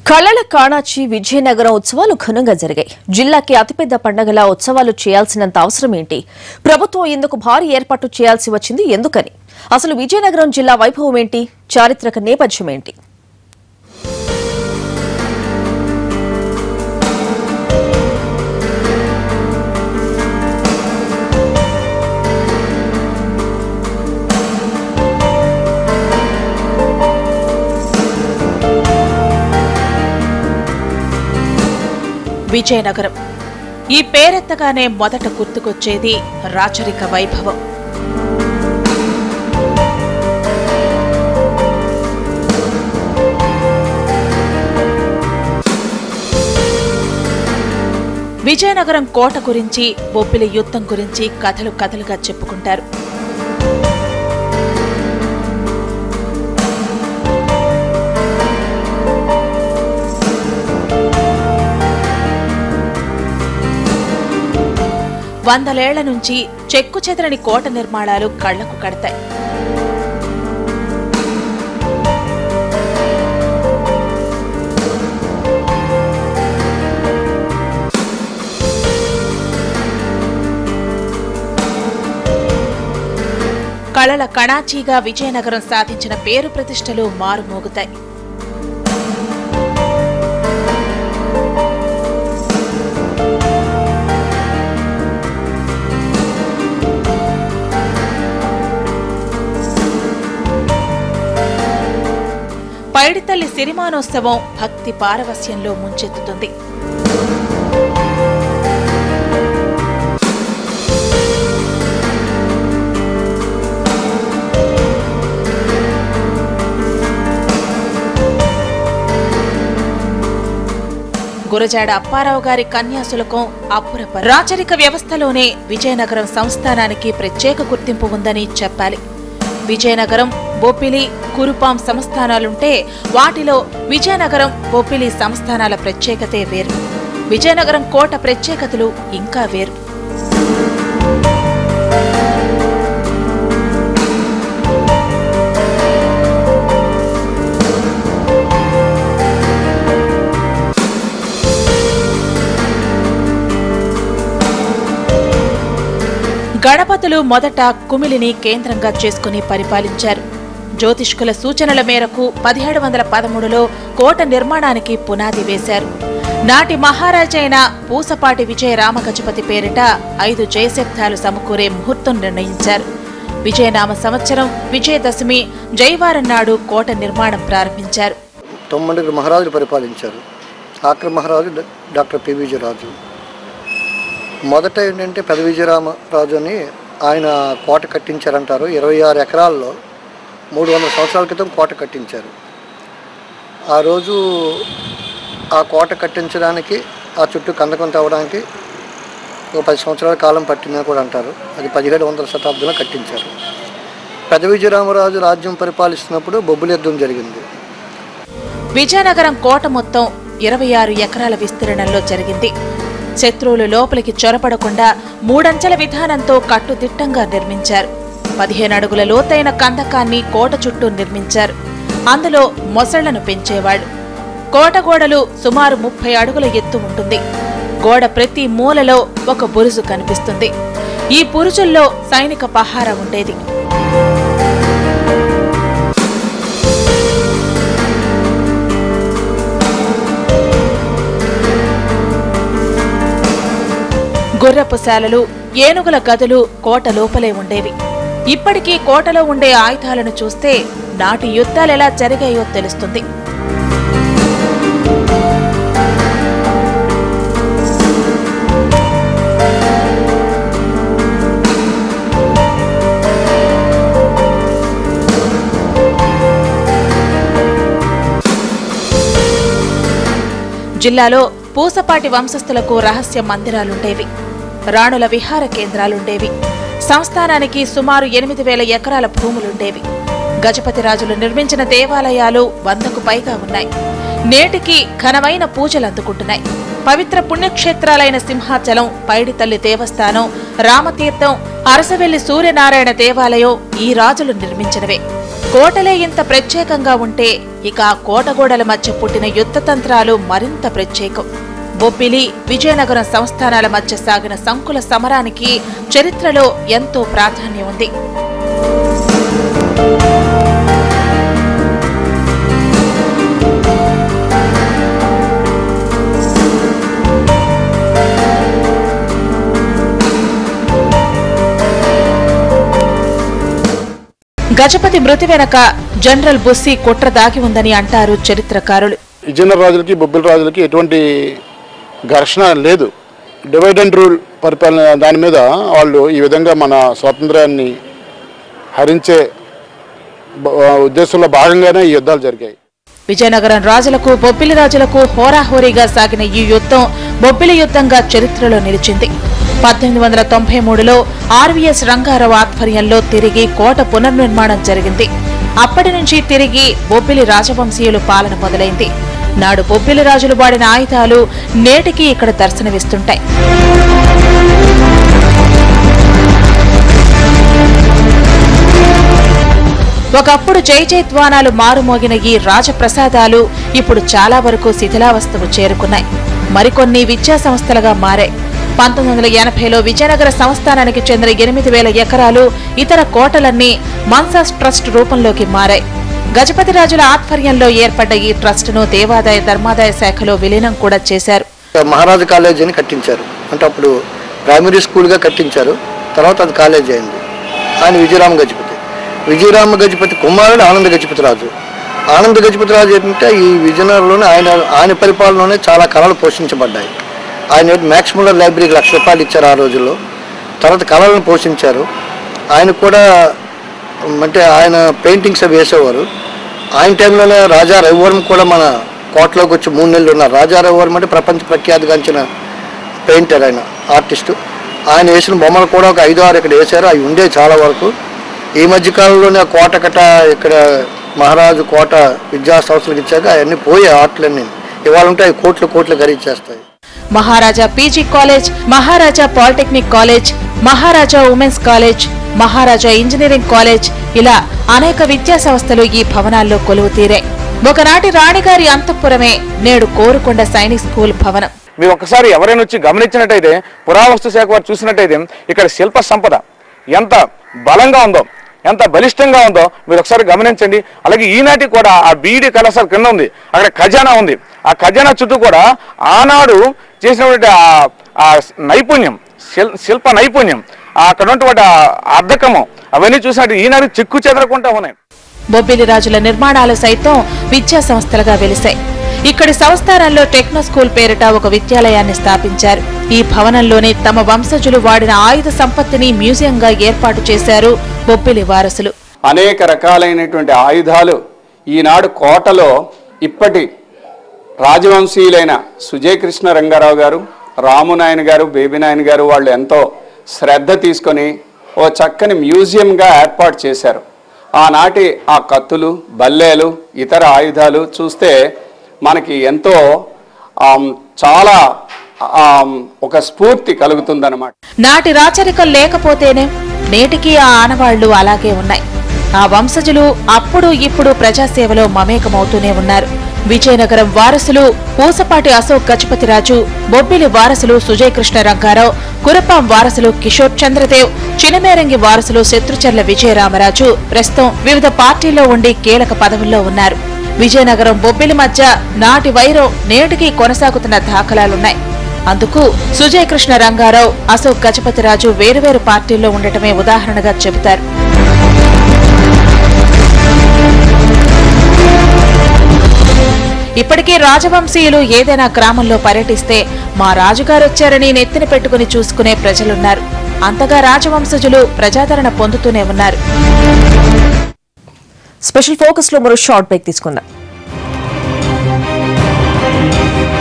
కళల కాణాచి విజయనగరం ఉత్సవాలు ఘనంగా జరిగాయి జిల్లాకి అతిపెద్ద పండగలా ఉత్సవాలు చేయాల్సినంత అవసరం ఏంటి ప్రభుత్వం ఇందుకు భారీ ఏర్పాటు చేయాల్సి వచ్చింది ఎందుకని అసలు విజయనగరం జిల్లా వైభవం ఏంటి చారిత్రక నేపథ్యం ఏంటి విజయనగరం ఈ పేరెత్తగానే మొదట గుర్తుకొచ్చేది రాచరిక వైభవం విజయనగరం కోట గురించి బొబ్బిలి యుద్ధం గురించి కథలు కథలుగా చెప్పుకుంటారు వందలేళ్ల నుంచి చెక్కు చెదరని కోట నిర్మాణాలు కళ్లకు కడతాయి కళల కణాచీగా విజయనగరం సాధించిన పేరు ప్రతిష్టలు మారుమోగుతాయి పైడితల్లి సిరిమానోత్సవం భక్తి పారవస్యంలో ముంచెత్తుతుంది గురజాడ అప్పారావు గారి కన్యాశులకం అప్పురప రాచరిక వ్యవస్థలోనే విజయనగరం సంస్థానానికి ప్రత్యేక గుర్తింపు ఉందని చెప్పాలి విజయనగరం బొప్పిలి కురుపాం సంస్థానాలుంటే వాటిలో విజయనగరం బొప్పిలి సంస్థానాల ప్రత్యేకతే వేరు విజయనగరం కోట ప్రత్యేకతలు ఇంకా వేరు గణపతులు మొదట కుమిలిని కేంద్రంగా చేసుకుని పరిపాలించారు జ్యోతిష్కుల సూచనల మేరకు పదిహేడు వందల పదమూడులో కోట నిర్మాణానికి పునాది వేశారు నాటి మహారాజైన పూసపాటి విజయ రామగజపతి పేరిట ఐదు జయశబ్దాలు సమకూరే ముహూర్తం నిర్ణయించారు విజయనామ సంవత్సరం విజయదశమి జైవారం నాడు కోట నిర్మాణం ప్రారంభించారు తొమ్మిదిగురు మహారాజులు పరిపాలించారు ఆఖరి మహారాజు డా- డాక్టర్ పి విజయరాజు మొదట ఏంటంటే పెద విజయరామరాజు అని ఆయన కోట కట్టించారంటారు ఇరవై ఆరు ఎకరాల్లో మూడు వందల సంవత్సరాల క్రితం కోట కట్టించారు ఆ రోజు ఆ కోట కట్టించడానికి ఆ చుట్టూ కందకం తవ్వడానికి ఒక పది సంవత్సరాల కాలం పట్టిందని కూడా అంటారు అది పదిహేడు వందల శతాబ్దంలో కట్టించారు పెద విజయరామరాజు రాజ్యం పరిపాలిస్తున్నప్పుడు బొబ్బుల యుద్ధం జరిగింది విజయనగరం కోట మొత్తం ఇరవై ఆరు ఎకరాల విస్తీర్ణంలో జరిగింది శత్రువులు లోపలికి చొరపడకుండా మూడంచెల విధానంతో కట్టుదిట్టంగా నిర్మించారు పదిహేను అడుగుల లోతైన కందకాన్ని కోట చుట్టూ నిర్మించారు అందులో మొసళ్లను పెంచేవాళ్ళు కోట గోడలు సుమారు ముప్పై అడుగుల ఎత్తు ఉంటుంది గోడ ప్రతి మూలలో ఒక బురుజు కనిపిస్తుంది ఈ బురుజుల్లో సైనిక పహారా ఉండేది గుర్రపు శాలలు ఏనుగుల గదులు కోట లోపలే ఉండేవి ఇప్పటికీ కోటలో ఉండే ఆయుధాలను చూస్తే నాటి యుద్ధాలెలా జరిగాయో తెలుస్తుంది జిల్లాలో పూసపాటి వంశస్థులకు రహస్య మందిరాలుండేవి రాణుల విహార కేంద్రాలుండేవి సంస్థానానికి సుమారు ఎనిమిది వేల ఎకరాల భూములుండేవి గజపతి రాజులు నిర్మించిన దేవాలయాలు వందకు పైగా ఉన్నాయి నేటికి ఘనమైన పూజలు అందుకుంటున్నాయి పవిత్ర పుణ్యక్షేత్రాలైన సింహాచలం పైడితల్లి దేవస్థానం రామతీర్థం అరసవెల్లి సూర్యనారాయణ దేవాలయం ఈ రాజులు నిర్మించినవే కోటలే ఇంత ప్రత్యేకంగా ఉంటే ఇక ఆ కోటగోడల మధ్య పుట్టిన యుద్ధతంత్రాలు మరింత ప్రత్యేకం బొబ్బిలి విజయనగరం సంస్థానాల మధ్య సాగిన సంకుల సమరానికి చరిత్రలో ఎంతో ప్రాధాన్యం ఉంది గజపతి మృతి వెనక జనరల్ బుస్సీ కుట్ర దాగి ఉందని అంటారు చరిత్రకారులు విజయనగర రాజులకి బొబ్బిలి రాజులకి ఎటువంటి ఘర్షణ లేదు డివైడ్ అండ్ రూల్ పరిపాలన దాని మీద వాళ్ళు ఈ విధంగా మన స్వాతంత్రాన్ని హరించే బ- ఉద్దేశంలో భాగంగానే ఈ యుద్ధాలు జరిగాయి విజయనగరం రాజులకు బొబ్బిలి రాజులకు హోరాహోరీగా సాగిన ఈ యుద్ధం బొబ్బిలి యుద్ధంగా చరిత్రలో నిలిచింది పద్దెనిమిది వందల తొంభై మూడులో ఆర్వీఎస్ రంగారావు ఆధ్వర్యంలో తిరిగి కోట పునర్నిర్మాణం జరిగింది అప్పటి నుంచి తిరిగి బొబ్బిలి రాజవంశీయులు పాలన మొదలైంది నాడు బొబ్బిలి రాజులు వాడిన ఆయుధాలు నేటికి ఇక్కడ దర్శనమిస్తుంటాయి ఒకప్పుడు జై జైత్వానాలు మారుమోగిన ఈ రాజప్రసాదాలు ఇప్పుడు చాలా వరకు శిథిలావస్థకు చేరుకున్నాయి మరికొన్ని విద్యా సంస్థలుగా మారాయి పంతొమ్మిది వందల ఎనభైలో విజయనగర సంస్థానానికి చెందిన ఎనిమిది వేల ఎకరాలు ఇతర కోటలన్నీ మన్సాస్ ట్రస్ట్ రూపంలోకి మారాయి గజపతి రాజుల ఆధ్వర్యంలో ఏర్పడ్డ ఈ ట్రస్టును దేవాదాయ ధర్మాదాయ శాఖలో విలీనం కూడా చేశారు మహారాజు కాలేజ్ అని కట్టించారు అంటే అప్పుడు ప్రైమరీ స్కూల్గా కట్టించారు తర్వాత అది కాలేజ్ అయింది ఆయన విజయరామ గజపతి విజయరామ గజపతి కుమారుడు ఆనంద గజపతి రాజు ఆనంద గజపతి రాజు ఏంటంటే ఈ విజయనగరంలోనే ఆయన ఆయన పరిపాలనలోనే చాలా కళలు పోషించబడ్డాయి ఆయన మ్యాక్సిమం లైబ్రరీకి లక్ష రూపాయలు ఇచ్చారు ఆ రోజుల్లో తర్వాత కళలను పోషించారు ఆయన కూడా అంటే ఆయన పెయింటింగ్స్ అవి వేసేవారు ఆయన టైంలోనే రాజా రవివర్మ కూడా మన కోటలోకి వచ్చి మూడు నెలలు ఉన్నారు రాజా రవివర్మ అంటే ప్రపంచ ప్రఖ్యాతిగాంచిన పెయింటర్ ఆయన ఆర్టిస్టు ఆయన వేసిన బొమ్మలు కూడా ఒక ఐదు ఆరు ఇక్కడ వేశారు అవి ఉండే చాలా వరకు ఈ మధ్య కాలంలోనే ఆ కోట కట ఇక్కడ మహారాజు కోట విద్యా సంస్థలకు ఇచ్చాక అవన్నీ పోయే ఆర్ట్లన్నీ ఇవాళ ఉంటే అవి కోట్లు కోట్లు ఖరీచేస్తాయి Maharaja PG college Maharaja polytechnic college Maharaja women's college Maharaja engineering college ఇలా అనేక విద్యా సంస్థలు ఈ భవనాల్లో కొలువు తీరాయి ఒకనాటి రాణిగారి అంతఃపురమే నేడు కోరుకొండ సైనిక్ స్కూల్ భవనం మీరు ఒకసారి ఎవరైనా వచ్చి గమనించినట్టయితే పురావస్తు శాఖ వారు చూసినట్టయితే ఇక్కడ శిల్ప సంపద ఎంత బలంగా ఉందో ఎంత బలిష్టంగా ఉందో మీరు ఒకసారి గమనించండి అలాగే ఈనాటి కూడా ఆ బీడి కళాశాల కింద ఉంది అక్కడ ఖజానా ఉంది ఆ ఖజానా చుట్టూ కూడా ఆనాడు చేసినటువంటి ఆ- ఆ నైపుణ్యం శిల్- శిల్ప నైపుణ్యం ఆ అక్కడ ఉన్నటువంటి ఆ అర్ధకము అవన్నీ చూసినట్టు ఈనాడు చిక్కు చెదరకుండా ఉన్నాయి బొబ్బిలి రాజుల నిర్మాణాలు సైతం విద్యా సంస్థలుగా వెలిశాయి ఇక్కడి సంస్థానంలో టెక్నో స్కూల్ పేరిట ఒక విద్యాలయాన్ని స్థాపించారు ఈ భవనంలోనే తమ వంశజులు వాడిన ఆయుధ సంపత్తిని మ్యూజియంగా ఏర్పాటు చేశారు బొబ్బిలి వారసులు అనేక రకాలైనటువంటి ఆయుధాలు ఈనాడు కోటలో ఇప్పటి రాజవంశీయులైన సుజయకృష్ణ రంగారావు గారు రామునాయన గారు బేబీనాయన గారు వాళ్ళు ఎంతో శ్రద్ధ తీసుకొని ఓ చక్కని మ్యూజియంగా ఏర్పాటు చేశారు ఆనాటి ఆ కత్తులు బల్లేలు ఇతర ఆయుధాలు చూస్తే మనకి ఎంతో ఆమ్, చాలా ఆమ్, ఒక స్ఫూర్తి కలుగుతుందన్నమాట నాటి రాచరికం లేకపోతేనే నేటికి ఆ ఆనవాళ్లు అలాగే ఉన్నాయి ఆ వంశజులు అప్పుడు ఇప్పుడు ప్రజాసేవలో మమేకమవుతూనే ఉన్నారు విజయనగరం వారసులు పూసపాటి అశోక్ గజపతిరాజు బొబ్బిలి వారసులు సుజయ్ కృష్ణ రంగారావు కురపాం వారసులు కిషోర్ చంద్రదేవ్ చినమేరంగి వారసులు శత్రుచర్ల విజయరామరాజు ప్రస్తుతం వివిధ పార్టీల్లో ఉండి కీలక పదవుల్లో ఉన్నారు విజయనగరం బొబ్బిలి మధ్య నాటి వైరం నేటికి కొనసాగుతున్న దాఖలాలున్నాయి అందుకు సుజయ్ కృష్ణ రంగారావు అశోక్ గజపతిరాజు వేరువేరు పార్టీల్లో ఉండటమే ఉదాహరణగా చెబుతారు ఇప్పటికీ రాజవంశీయులు ఏదైనా గ్రామంలో పర్యటిస్తే మా రాజుగారు వచ్చారని నెత్తిన పెట్టుకుని చూసుకునే ప్రజలున్నారు అంతగా రాజవంశజులు ప్రజాదరణ పొందుతూనే ఉన్నారు స్పెషల్ ఫోకస్ లో మరో షార్ట్ బ్రేక్ తీసుకుందాం